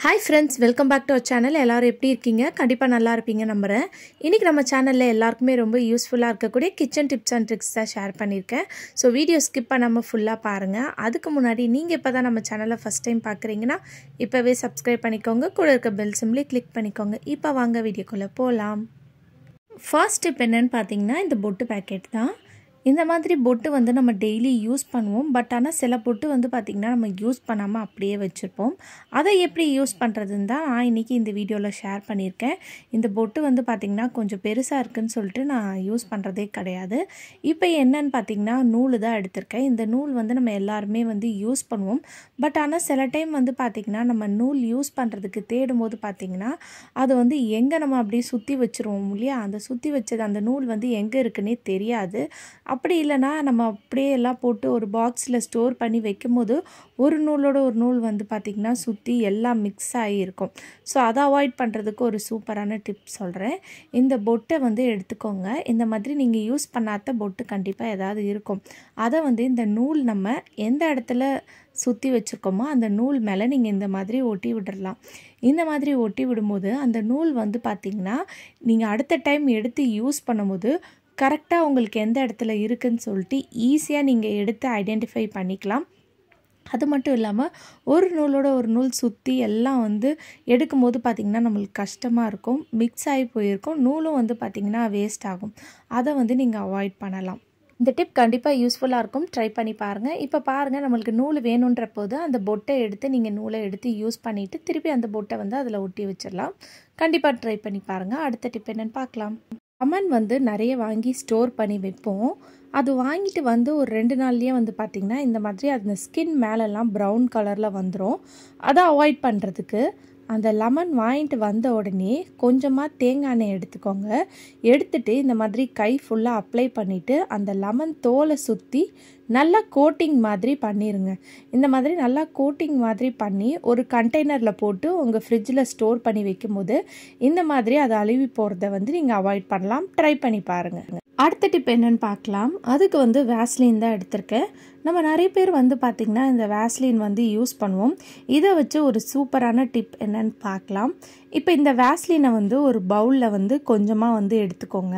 hi friends welcome back to our channel எல்லோரும் எப்படி இருக்கீங்க கண்டிப்பாக நல்லா இருப்பீங்க நம்புகிறேன் இன்றைக்கி நம்ம சேனலில் எல்லாருக்குமே ரொம்ப யூஸ்ஃபுல்லாக இருக்கக்கூடிய கிச்சன் டிப்ஸ் அண்ட் ட்ரிக்ஸ் தான் ஷேர் பண்ணியிருக்கேன் ஸோ வீடியோ ஸ்கிப் பண்ணாமல் ஃபுல்லாக பாருங்கள் அதுக்கு முன்னாடி நீங்கள் இப்போ தான் நம்ம சேனலை ஃபஸ்ட் டைம் பார்க்குறீங்கன்னா இப்போவே சப்ஸ்கிரைப் பண்ணிக்கோங்க கூட இருக்க பெல் சிம்லி கிளிக் பண்ணிக்கோங்க இப்போ வாங்க வீடியோக்குள்ளே போகலாம் ஃபர்ஸ்ட் டிப் என்னென்னு பார்த்தீங்கன்னா இந்த பொட்டு பேக்கெட் தான் இந்த மாதிரி பொட்டு வந்து நம்ம டெய்லி யூஸ் பண்ணுவோம் பட் ஆனால் சில பொட்டு வந்து பார்த்திங்கன்னா நம்ம யூஸ் பண்ணாமல் அப்படியே வச்சுருப்போம் அதை எப்படி யூஸ் பண்ணுறதுன்னு தான் நான் இன்றைக்கி இந்த வீடியோவில் ஷேர் பண்ணியிருக்கேன் இந்த பொட்டு வந்து பார்த்திங்கன்னா கொஞ்சம் பெருசாக இருக்குதுன்னு சொல்லிட்டு நான் யூஸ் பண்ணுறதே கிடையாது இப்போ என்னன்னு பார்த்திங்கன்னா நூல் தான் எடுத்திருக்கேன் இந்த நூல் வந்து நம்ம எல்லாருமே வந்து யூஸ் பண்ணுவோம் பட் ஆனால் சில டைம் வந்து பார்த்திங்கன்னா நம்ம நூல் யூஸ் பண்ணுறதுக்கு தேடும் போது பார்த்திங்கன்னா அது வந்து எங்கே நம்ம அப்படியே சுற்றி வச்சுருவோம் இல்லையா அந்த சுற்றி வச்சது அந்த நூல் வந்து எங்கே இருக்குன்னே தெரியாது அப்படி இல்லைன்னா நம்ம அப்படியே எல்லாம் போட்டு ஒரு பாக்ஸில் ஸ்டோர் பண்ணி வைக்கும்போது ஒரு நூலோட ஒரு நூல் வந்து பார்த்திங்கன்னா சுற்றி எல்லாம் மிக்ஸ் ஆகியிருக்கும் ஸோ அதை அவாய்ட் பண்ணுறதுக்கு ஒரு சூப்பரான டிப் சொல்கிறேன் இந்த பொட்டை வந்து எடுத்துக்கோங்க இந்த மாதிரி நீங்கள் யூஸ் பண்ணாத பொட்டு கண்டிப்பாக ஏதாவது இருக்கும் அதை வந்து இந்த நூல் நம்ம எந்த இடத்துல சுற்றி வச்சுருக்கோமோ அந்த நூல் மேலே நீங்கள் இந்த மாதிரி ஒட்டி விட்டுடலாம் இந்த மாதிரி ஒட்டி விடும்போது அந்த நூல் வந்து பார்த்திங்கன்னா நீங்கள் அடுத்த டைம் எடுத்து யூஸ் பண்ணும்போது கரெக்டாக உங்களுக்கு எந்த இடத்துல இருக்குதுன்னு சொல்லிட்டு ஈஸியாக நீங்கள் எடுத்து ஐடென்டிஃபை பண்ணிக்கலாம் அது மட்டும் இல்லாமல் ஒரு நூலோட ஒரு நூல் சுற்றி எல்லாம் வந்து எடுக்கும்போது பார்த்திங்கன்னா நம்மளுக்கு கஷ்டமாக இருக்கும் மிக்ஸ் ஆகி போயிருக்கும் நூலும் வந்து பார்த்திங்கன்னா வேஸ்ட் ஆகும் அதை வந்து நீங்கள் அவாய்ட் பண்ணலாம் இந்த டிப் கண்டிப்பாக யூஸ்ஃபுல்லாக இருக்கும் ட்ரை பண்ணி பாருங்கள் இப்போ பாருங்கள் நம்மளுக்கு நூல் வேணுன்ற போது அந்த பொட்டை எடுத்து நீங்கள் நூலை எடுத்து யூஸ் பண்ணிவிட்டு திருப்பி அந்த பொட்டை வந்து அதில் ஒட்டி வச்சிடலாம் கண்டிப்பாக ட்ரை பண்ணி பாருங்கள் அடுத்த டிப் என்னென்னு பார்க்கலாம் லெமன் வந்து நிறைய வாங்கி ஸ்டோர் பண்ணி வைப்போம் அது வாங்கிட்டு வந்து ஒரு ரெண்டு நாள்லேயே வந்து பார்த்திங்கன்னா இந்த மாதிரி அந்த ஸ்கின் மேலெல்லாம் ப்ரௌன் கலரில் வந்துடும் அதை அவாய்ட் பண்ணுறதுக்கு அந்த லெமன் வாங்கிட்டு வந்த உடனே கொஞ்சமாக தேங்காய் எண்ணெய் எடுத்துக்கோங்க எடுத்துட்டு இந்த மாதிரி கை ஃபுல்லாக அப்ளை பண்ணிவிட்டு அந்த லெமன் தோலை சுற்றி நல்லா கோட்டிங் மாதிரி பண்ணிடுங்க இந்த மாதிரி நல்லா கோட்டிங் மாதிரி பண்ணி ஒரு கண்டெய்னரில் போட்டு உங்கள் ஃப்ரிட்ஜில் ஸ்டோர் பண்ணி வைக்கும்போது இந்த மாதிரி அதை அழுவி போகிறத வந்து நீங்கள் அவாய்ட் பண்ணலாம் ட்ரை பண்ணி பாருங்கள் அடுத்த டிப் என்னென்னு பார்க்கலாம் அதுக்கு வந்து வேஸ்லின் தான் எடுத்திருக்கேன் நம்ம நிறைய பேர் வந்து பார்த்திங்கன்னா இந்த வேஸ்லின் வந்து யூஸ் பண்ணுவோம் இதை வச்சு ஒரு சூப்பரான டிப் என்னன்னு பார்க்கலாம் இப்போ இந்த வேஸ்லினை வந்து ஒரு பவுலில் வந்து கொஞ்சமாக வந்து எடுத்துக்கோங்க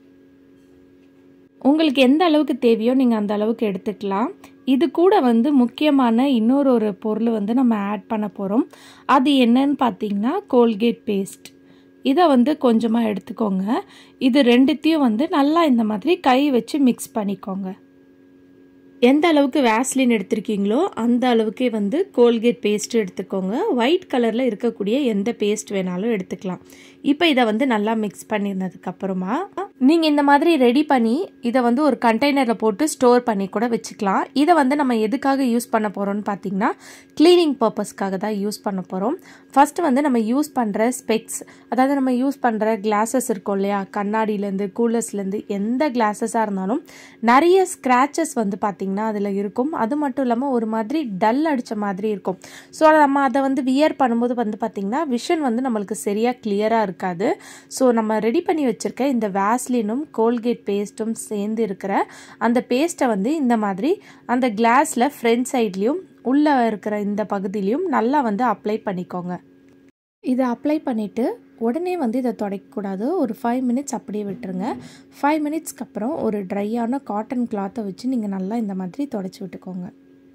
உங்களுக்கு எந்த அளவுக்கு தேவையோ நீங்கள் அந்த அளவுக்கு எடுத்துக்கலாம் இது கூட வந்து முக்கியமான இன்னொரு ஒரு பொருள் வந்து நம்ம ஆட் பண்ண போகிறோம் அது என்னன்னு பார்த்தீங்கன்னா கோல்கேட் பேஸ்ட் இதை வந்து கொஞ்சமாக எடுத்துக்கோங்க இது ரெண்டுத்தையும் வந்து நல்லா இந்த மாதிரி கை வச்சு மிக்ஸ் பண்ணிக்கோங்க எந்த அளவுக்கு வேஸ்லின் எடுத்திருக்கீங்களோ அந்த அளவுக்கே வந்து கோல்கேட் பேஸ்ட்டு எடுத்துக்கோங்க ஒயிட் கலரில் இருக்கக்கூடிய எந்த பேஸ்ட் வேணாலும் எடுத்துக்கலாம் இப்போ இதை வந்து நல்லா மிக்ஸ் பண்ணியிருந்ததுக்கப்புறமா நீங்கள் இந்த மாதிரி ரெடி பண்ணி இதை வந்து ஒரு கண்டெய்னரில் போட்டு ஸ்டோர் பண்ணி கூட வச்சுக்கலாம் இதை வந்து நம்ம எதுக்காக யூஸ் பண்ண போகிறோம்னு பார்த்தீங்கன்னா க்ளீனிங் பர்பஸ்க்காக தான் யூஸ் பண்ண போகிறோம் ஃபஸ்ட்டு வந்து நம்ம யூஸ் பண்ணுற ஸ்பெக்ஸ் அதாவது நம்ம யூஸ் பண்ணுற கிளாஸஸ் இருக்கும் இல்லையா கண்ணாடியிலேருந்து கூலர்ஸ்லேருந்து எந்த கிளாஸஸாக இருந்தாலும் நிறைய ஸ்க்ராச்சஸ் வந்து பார்த்திங்கன்னா அதில் இருக்கும் அது மட்டும் இல்லாமல் ஒரு மாதிரி டல் அடித்த மாதிரி இருக்கும் ஸோ நம்ம அதை வந்து வியர் பண்ணும்போது வந்து பார்த்திங்கன்னா விஷன் வந்து நம்மளுக்கு சரியாக கிளியராக இருக்காது ஸோ நம்ம ரெடி பண்ணி வச்சுருக்க இந்த வேஸ்லினும் கோல்கேட் பேஸ்ட்டும் சேர்ந்து இருக்கிற அந்த பேஸ்ட்டை வந்து இந்த மாதிரி அந்த கிளாஸில் ஃப்ரண்ட் சைட்லேயும் உள்ளே இருக்கிற இந்த பகுதியிலையும் நல்லா வந்து அப்ளை பண்ணிக்கோங்க இதை அப்ளை பண்ணிவிட்டு உடனே வந்து இதை துடைக்கக்கூடாது ஒரு ஃபைவ் மினிட்ஸ் அப்படியே விட்டுருங்க ஃபைவ் மினிட்ஸ்க்கு அப்புறம் ஒரு ட்ரையான காட்டன் கிளாத்தை வச்சு நீங்கள் நல்லா இந்த மாதிரி தொடச்சி விட்டுக்கோங்க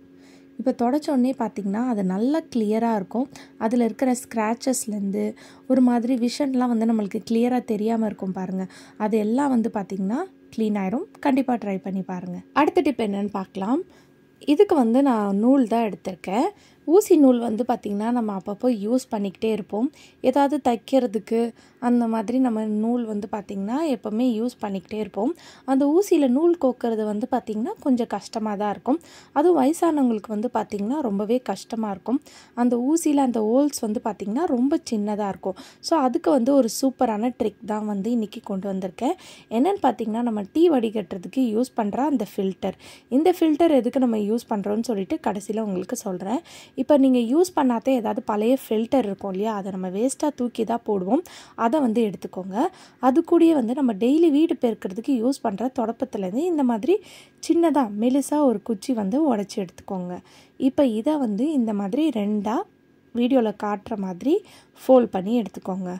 இப்போ தொடச்சோடனே பார்த்திங்கன்னா அது நல்லா கிளியராக இருக்கும் அதில் இருக்கிற ஸ்க்ராச்சஸ்லேருந்து ஒரு மாதிரி விஷன்லாம் வந்து நம்மளுக்கு கிளியராக தெரியாமல் இருக்கும் பாருங்கள் அது எல்லாம் வந்து பார்த்திங்கன்னா க்ளீன் ஆயிரும் கண்டிப்பாக ட்ரை பண்ணி பாருங்கள் அடுத்த டிப் என்னென்னு பார்க்கலாம் இதுக்கு வந்து நான் நூல் தான் எடுத்திருக்கேன் ஊசி நூல் வந்து பார்த்திங்கன்னா நம்ம அப்பப்போ யூஸ் பண்ணிக்கிட்டே இருப்போம் ஏதாவது தைக்கிறதுக்கு அந்த மாதிரி நம்ம நூல் வந்து பார்த்திங்கன்னா எப்போவுமே யூஸ் பண்ணிக்கிட்டே இருப்போம் அந்த ஊசியில் நூல் கோக்கிறது வந்து பார்த்திங்கன்னா கொஞ்சம் கஷ்டமாக தான் இருக்கும் அதுவும் வயசானவங்களுக்கு வந்து பார்த்திங்கன்னா ரொம்பவே கஷ்டமாக இருக்கும் அந்த ஊசியில் அந்த ஹோல்ஸ் வந்து பார்த்திங்கன்னா ரொம்ப சின்னதாக இருக்கும் ஸோ அதுக்கு வந்து ஒரு சூப்பரான ட்ரிக் தான் வந்து இன்றைக்கி கொண்டு வந்திருக்கேன் என்னென்னு பார்த்திங்கன்னா நம்ம டீ வடிகட்டுறதுக்கு யூஸ் பண்ணுற அந்த ஃபில்டர் இந்த ஃபில்டர் எதுக்கு நம்ம யூஸ் பண்ணுறோன்னு சொல்லிட்டு கடைசியில் உங்களுக்கு சொல்கிறேன் இப்போ நீங்கள் யூஸ் பண்ணாதே ஏதாவது பழைய ஃபில்டர் இருக்கும் இல்லையா அதை நம்ம வேஸ்ட்டாக தூக்கி தான் போடுவோம் அதை வந்து எடுத்துக்கோங்க அது கூடயே வந்து நம்ம டெய்லி வீடு பெருக்கிறதுக்கு யூஸ் பண்ணுற தொடப்பத்துலேருந்து இந்த மாதிரி சின்னதாக மெலிசாக ஒரு குச்சி வந்து உடச்சி எடுத்துக்கோங்க இப்போ இதை வந்து இந்த மாதிரி ரெண்டாக வீடியோவில் காட்டுற மாதிரி ஃபோல்ட் பண்ணி எடுத்துக்கோங்க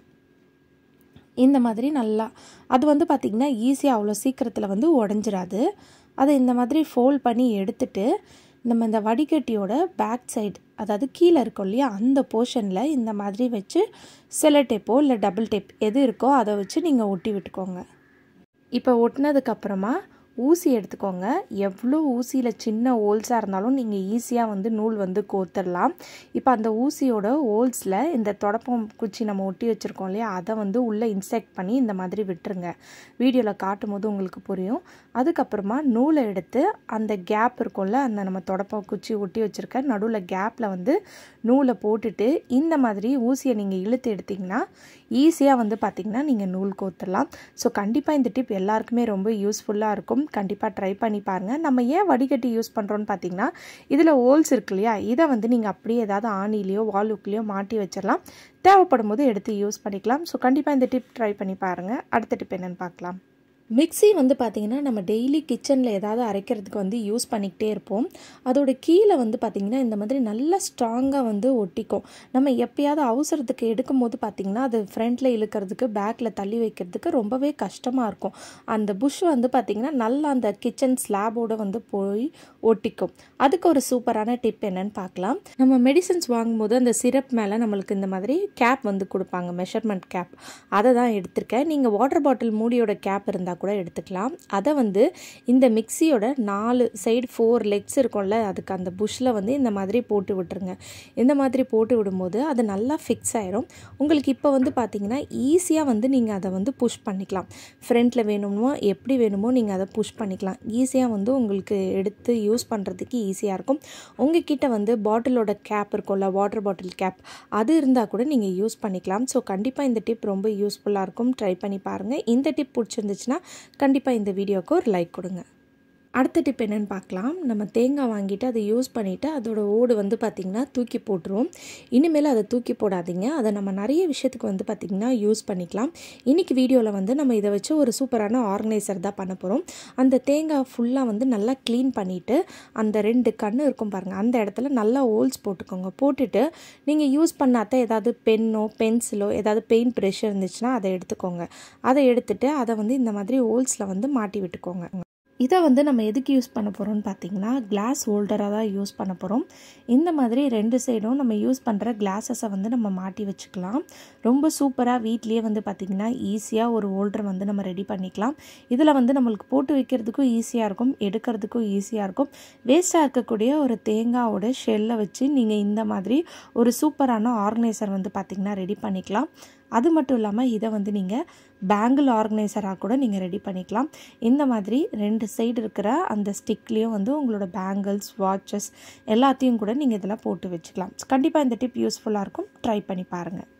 இந்த மாதிரி நல்லா அது வந்து பார்த்திங்கன்னா ஈஸியாக அவ்வளோ சீக்கிரத்தில் வந்து உடஞ்சிராது அதை இந்த மாதிரி ஃபோல்ட் பண்ணி எடுத்துட்டு நம்ம இந்த வடிகட்டியோட பேக் சைடு அதாவது கீழே இருக்கும் இல்லையா அந்த போர்ஷனில் இந்த மாதிரி வச்சு செல டேப்போ இல்லை டபுள் டேப் எது இருக்கோ அதை வச்சு நீங்கள் ஒட்டி விட்டுக்கோங்க இப்போ ஒட்டினதுக்கப்புறமா ஊசி எடுத்துக்கோங்க எவ்வளோ ஊசியில் சின்ன ஹோல்ஸாக இருந்தாலும் நீங்கள் ஈஸியாக வந்து நூல் வந்து கோத்துடலாம் இப்போ அந்த ஊசியோட ஹோல்ஸில் இந்த தொடப்பம் குச்சி நம்ம ஒட்டி வச்சுருக்கோம் இல்லையா அதை வந்து உள்ளே இன்செக்ட் பண்ணி இந்த மாதிரி விட்டுருங்க வீடியோவில் காட்டும் போது உங்களுக்கு புரியும் அதுக்கப்புறமா நூலை எடுத்து அந்த கேப் இருக்கும்ல அந்த நம்ம தொடப்பம் குச்சி ஒட்டி வச்சுருக்க நடுவில் கேப்பில் வந்து நூலை போட்டுட்டு இந்த மாதிரி ஊசியை நீங்கள் இழுத்து எடுத்திங்கன்னா ஈஸியாக வந்து பார்த்திங்கன்னா நீங்கள் நூல் கோத்துடலாம் ஸோ கண்டிப்பாக இந்த டிப் எல்லாருக்குமே ரொம்ப யூஸ்ஃபுல்லாக இருக்கும் கண்டிப்பாக ட்ரை பண்ணி பாருங்கள் நம்ம ஏன் வடிகட்டி யூஸ் பண்ணுறோன்னு பார்த்தீங்கன்னா இதில் ஹோல்ஸ் இருக்கு இல்லையா இதை வந்து நீங்கள் அப்படியே ஏதாவது ஆணிலையோ வாலுக்குலையோ மாட்டி வச்சிடலாம் தேவைப்படும் போது எடுத்து யூஸ் பண்ணிக்கலாம் ஸோ கண்டிப்பாக இந்த டிப் ட்ரை பண்ணி பாருங்கள் அடுத்த டிப் என்னென்னு பார்க்கலாம் மிக்ஸி வந்து பார்த்திங்கன்னா நம்ம டெய்லி கிச்சனில் ஏதாவது அரைக்கிறதுக்கு வந்து யூஸ் பண்ணிக்கிட்டே இருப்போம் அதோட கீழே வந்து பார்த்திங்கன்னா இந்த மாதிரி நல்லா ஸ்ட்ராங்காக வந்து ஒட்டிக்கும் நம்ம எப்பயாவது அவசரத்துக்கு எடுக்கும் போது பார்த்திங்கன்னா அது ஃப்ரண்ட்டில் இழுக்கிறதுக்கு பேக்கில் தள்ளி வைக்கிறதுக்கு ரொம்பவே கஷ்டமாக இருக்கும் அந்த புஷ் வந்து பார்த்திங்கன்னா நல்லா அந்த கிச்சன் ஸ்லாபோடு வந்து போய் ஒட்டிக்கும் அதுக்கு ஒரு சூப்பரான டிப் என்னன்னு பார்க்கலாம் நம்ம மெடிசன்ஸ் வாங்கும்போது அந்த சிரப் மேலே நம்மளுக்கு இந்த மாதிரி கேப் வந்து கொடுப்பாங்க மெஷர்மெண்ட் கேப் அதை தான் எடுத்திருக்கேன் நீங்கள் வாட்டர் பாட்டில் மூடியோட கேப் இருந்தால் கூட எடுத்துக்கலாம் அதை வந்து இந்த மிக்சியோட நாலு சைடு ஃபோர் லெக்ஸ் இருக்கும்ல அதுக்கு அந்த புஷ்ஷில் வந்து இந்த மாதிரி போட்டு விட்டுருங்க இந்த மாதிரி போட்டு விடும்போது அது நல்லா ஃபிக்ஸ் ஆயிரும் உங்களுக்கு இப்போ வந்து பார்த்தீங்கன்னா ஈஸியாக வந்து நீங்கள் அதை வந்து புஷ் பண்ணிக்கலாம் ஃப்ரண்ட்டில் வேணுமோ எப்படி வேணுமோ நீங்கள் அதை புஷ் பண்ணிக்கலாம் ஈஸியாக வந்து உங்களுக்கு எடுத்து யூஸ் பண்ணுறதுக்கு ஈஸியாக இருக்கும் உங்ககிட்ட வந்து பாட்டிலோட கேப் இருக்கும்ல வாட்டர் பாட்டில் கேப் அது இருந்தால் கூட நீங்கள் யூஸ் பண்ணிக்கலாம் ஸோ கண்டிப்பாக இந்த டிப் ரொம்ப யூஸ்ஃபுல்லாக இருக்கும் ட்ரை பண்ணி பாருங்கள் இந்த டிப் பிடிச்சிருந்துச்சுன்னா கண்டிப்பாக இந்த வீடியோவுக்கு ஒரு லைக் கொடுங்க அடுத்த டிப் என்னென்னு பார்க்கலாம் நம்ம தேங்காய் வாங்கிட்டு அதை யூஸ் பண்ணிவிட்டு அதோட ஓடு வந்து பார்த்திங்கன்னா தூக்கி போட்டுருவோம் இனிமேல் அதை தூக்கி போடாதீங்க அதை நம்ம நிறைய விஷயத்துக்கு வந்து பார்த்திங்கன்னா யூஸ் பண்ணிக்கலாம் இன்றைக்கி வீடியோவில் வந்து நம்ம இதை வச்சு ஒரு சூப்பரான ஆர்கனைசர் தான் பண்ண போகிறோம் அந்த தேங்காய் ஃபுல்லாக வந்து நல்லா க்ளீன் பண்ணிவிட்டு அந்த ரெண்டு கண் இருக்கும் பாருங்கள் அந்த இடத்துல நல்லா ஹோல்ஸ் போட்டுக்கோங்க போட்டுட்டு நீங்கள் யூஸ் பண்ணாத ஏதாவது பென்னோ பென்சிலோ ஏதாவது பெயிண்ட் ப்ரெஷ் இருந்துச்சுன்னா அதை எடுத்துக்கோங்க அதை எடுத்துகிட்டு அதை வந்து இந்த மாதிரி ஹோல்ஸில் வந்து மாட்டி விட்டுக்கோங்க இதை வந்து நம்ம எதுக்கு யூஸ் பண்ண போகிறோம்னு பார்த்தீங்கன்னா கிளாஸ் ஹோல்டராக தான் யூஸ் பண்ண போகிறோம் இந்த மாதிரி ரெண்டு சைடும் நம்ம யூஸ் பண்ணுற கிளாஸஸை வந்து நம்ம மாட்டி வச்சுக்கலாம் ரொம்ப சூப்பராக வீட்லேயே வந்து பார்த்திங்கன்னா ஈஸியாக ஒரு ஹோல்டர் வந்து நம்ம ரெடி பண்ணிக்கலாம் இதில் வந்து நம்மளுக்கு போட்டு வைக்கிறதுக்கும் ஈஸியாக இருக்கும் எடுக்கிறதுக்கும் ஈஸியாக இருக்கும் வேஸ்ட்டாக இருக்கக்கூடிய ஒரு தேங்காவோட ஷெல்லை வச்சு நீங்கள் இந்த மாதிரி ஒரு சூப்பரான ஆர்கனைசர் வந்து பார்த்திங்கன்னா ரெடி பண்ணிக்கலாம் அது மட்டும் இல்லாமல் இதை வந்து நீங்கள் பேங்கிள் ஆர்கனைசராக கூட நீங்கள் ரெடி பண்ணிக்கலாம் இந்த மாதிரி ரெண்டு சைடு இருக்கிற அந்த ஸ்டிக்லேயும் வந்து உங்களோட பேங்கிள்ஸ் வாட்சஸ் எல்லாத்தையும் கூட நீங்கள் இதில் போட்டு வச்சுக்கலாம் கண்டிப்பாக இந்த டிப் யூஸ்ஃபுல்லாக இருக்கும் ட்ரை பண்ணி பாருங்கள்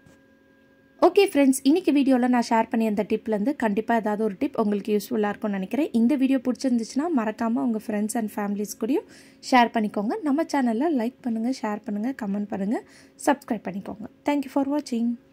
ஓகே ஃப்ரெண்ட்ஸ் இன்றைக்கி வீடியோவில் நான் ஷேர் பண்ணி அந்த டிப்லேருந்து கண்டிப்பாக ஏதாவது ஒரு டிப் உங்களுக்கு யூஸ்ஃபுல்லாக இருக்கும்னு நினைக்கிறேன் இந்த வீடியோ பிடிச்சிருந்துச்சுன்னா மறக்காமல் உங்கள் ஃப்ரெண்ட்ஸ் அண்ட் ஃபேமிலிஸ் கூடயும் ஷேர் பண்ணிக்கோங்க நம்ம சேனலில் லைக் பண்ணுங்கள் ஷேர் பண்ணுங்கள் கமெண்ட் பண்ணுங்கள் சப்ஸ்கிரைப் பண்ணிக்கோங்க தேங்க்யூ ஃபார் வாட்சிங்